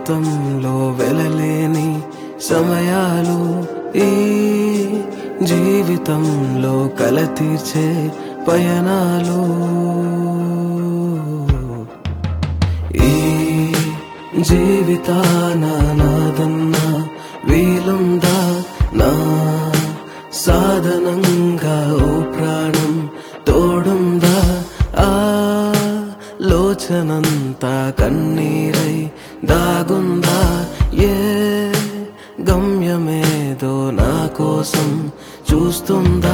జీవితంలో వెలలేని సమయాలు ఈ జీవితంలో కల తీర్చే పయనాలు ఈ జీవితాన నాదన్నా వీలుందా నా సాధనంగా ఓ ప్రాణం తోడుందా ఆ లోచనంతా కన్నీరై దాగుందా ఏ గమ్యమేదో నా కోసం చూస్తుందా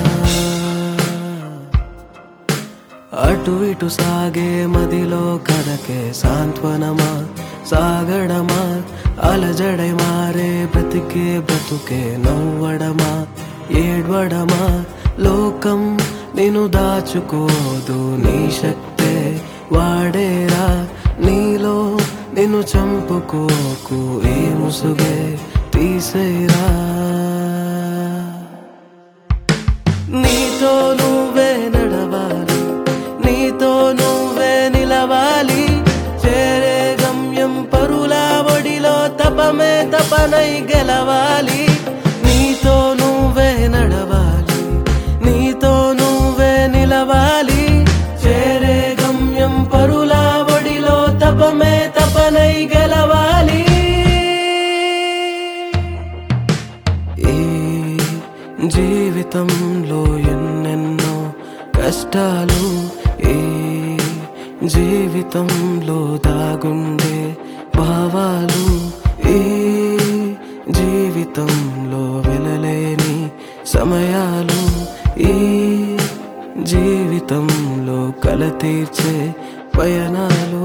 అటు ఇటు సాగే మదిలో కదకే సాంత్వనమా సాగడమా అలజడై మారే బ్రతికే బ్రతుకే నవ్వడమా ఏడ్వడమా లోకం నేను దాచుకోదు నీ శక్తే వాడేరా నీలో నిన్ను చంపుకోకు ఏ ముసుగే తీసేరా నీతో నువ్వే నడవాలి నీతో నువ్వే నిలవాలి చేరే గమ్యం పరుల ఒడిలో తపమే తపనై గెలవాలి నీతో నువ్వే నడవాలి నీతో నువ్వే నిలవాలి చేరే గమ్యం పరుల ఒడిలో తపమే తపనై గెలవాలి ఈ జీవితంలో ఎన్నెన్నో కష్టాలు ఈ జీవితంలో దాగుండే భావాలు ఈ జీవితంలో వెలలేని సమయాలు ఈ జీవితంలో కల తీర్చే పయనాలు